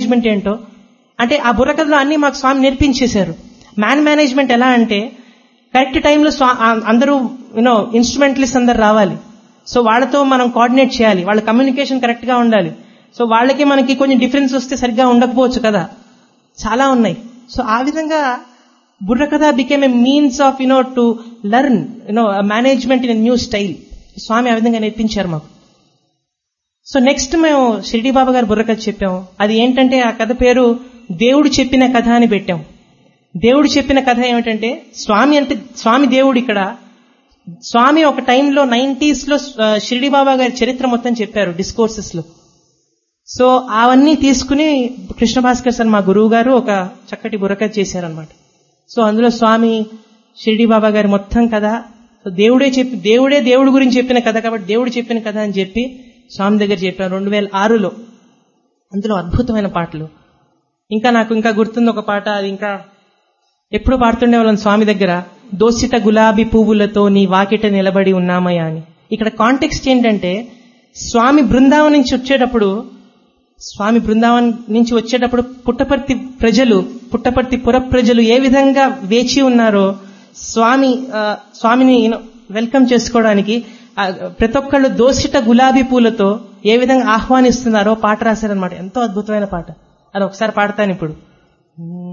management ఏంటో అంటే ఆ బుర్రకథలో అన్ని మాకు స్వామి నేర్పించేశారు మ్యాన్ మేనేజ్మెంట్ ఎలా అంటే కరెక్ట్ టైంలో స్వా ఆ- అందరూ యూనో ఇన్స్ట్రుమెంటలిస్ట్ అందరు రావాలి సో వాళ్ళతో మనం కోఆర్డినేట్ చేయాలి వాళ్ళ కమ్యూనికేషన్ కరెక్ట్ గా ఉండాలి సో వాళ్ళకి మనకి కొంచెం డిఫరెన్స్ వస్తే సరిగ్గా ఉండకపోవచ్చు కదా చాలా ఉన్నాయి సో ఆ విధంగా Burrakatha became a means of you know to learn you know management in new style Swami ఆ విధంగా నేర్పించారు మాకు సో నెక్స్ట్ మేము షిరిడి బాబా గారు బుర్రకథ చెప్పాము అది ఏంటంటే ఆ కథ పేరు దేవుడు చెప్పిన కథ అని పెట్టాం దేవుడు చెప్పిన కథ ఏమిటంటే స్వామి అంటే స్వామి దేవుడు ఇక్కడ స్వామి ఒక టైంలో నైన్టీస్ లో ఆ, షిరిడి బాబా గారి చరిత్ర మొత్తం చెప్పారు డిస్కోర్సెస్ లో సో అవన్నీ తీసుకుని కృష్ణ భాస్కర్ సార్ మా గురువు గారు ఒక చక్కటి బుర్రకథ చేశారనమాట సో అందులో స్వామి షిరిడి బాబా గారి మొత్తం కథ సో దేవుడే చెప్పి దేవుడే దేవుడి గురించి చెప్పిన కథ కాబట్టి దేవుడు చెప్పిన కథ అని చెప్పి స్వామి దగ్గర చెప్పారు రెండు వేల ఆరులో అందులో అద్భుతమైన పాటలు ఇంకా నాకు ఇంకా గుర్తుంది ఒక పాట అది ఇంకా ఎప్పుడు పాడుతుండే వాళ్ళం స్వామి దగ్గర దోసిట గులాబీ పువ్వులతో నీ వాకిట నిలబడి ఉన్నామయ్యా అని ఇక్కడ కాంటెక్స్ట్ ఏంటంటే స్వామి బృందావనం నుంచి వచ్చేటప్పుడు స్వామి బృందావనం నుంచి వచ్చేటప్పుడు పుట్టపర్తి ప్రజలు పుట్టపర్తి పుర ప్రజలు ఏ విధంగా వేచి ఉన్నారో స్వామి ఆ, స్వామిని వెల్కమ్ చేసుకోవడానికి ఆ, ప్రతి ఒక్కళ్ళు దోసిట గులాబీ పూలతో ఏ విధంగా ఆహ్వానిస్తున్నారో పాట రాశారనమాట ఎంతో అద్భుతమైన పాట అది ఒకసారి పాడతాను ఇప్పుడు